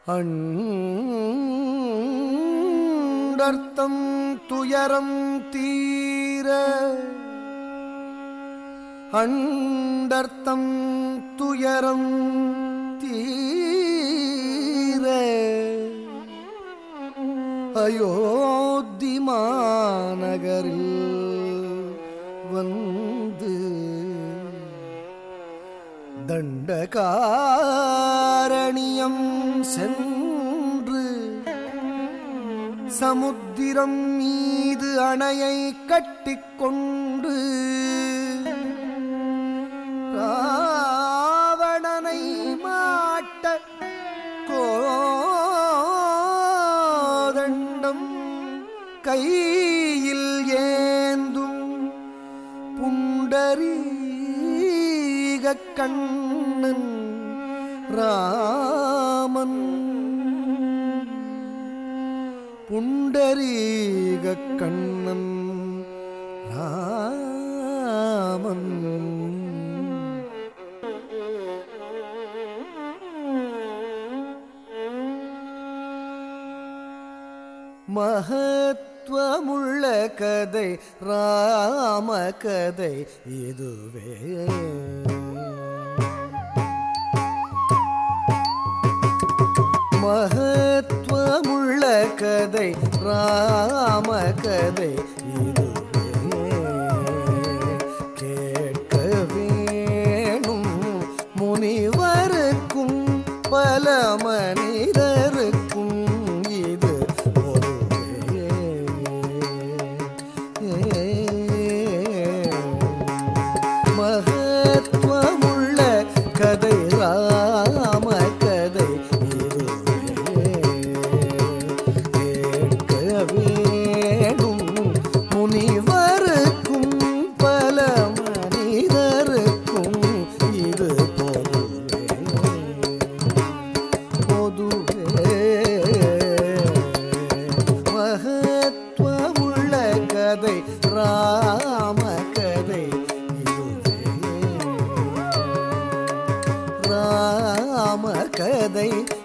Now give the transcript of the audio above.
அண்டர்த்தம் துயரம் தீர அண்டர்த்தம் துயரம் தீர அயோத்தி மாநகரில் வந்து தண்டகாரணியம் சென்று சமுத்திரம் மீது அணையை கட்டிக்கொண்டு ராவணனை மாட்ட கோதண்டம் கையில் ஏந்தும் புண்டரீக கண்ணன் ராமன் புண்டரீக கண்ணன் ராமன் மகத்துவமுள்ள கதை ராம கதை இதுவே மகத்துவமுள்ள கதை ராம கதை இதுவே கேட்க வேணும் முனிவருக்கும் பல மனிதருக்கும் இது மகத்துவமுள்ள கதை ராம கதை இதுவே கேட்க வேணும் முனிவருக்கும் பல மனிதருக்கும் இது பொதுவே மகத்துவமுள்ள கதை ராம கதை இதுவே ராம கதை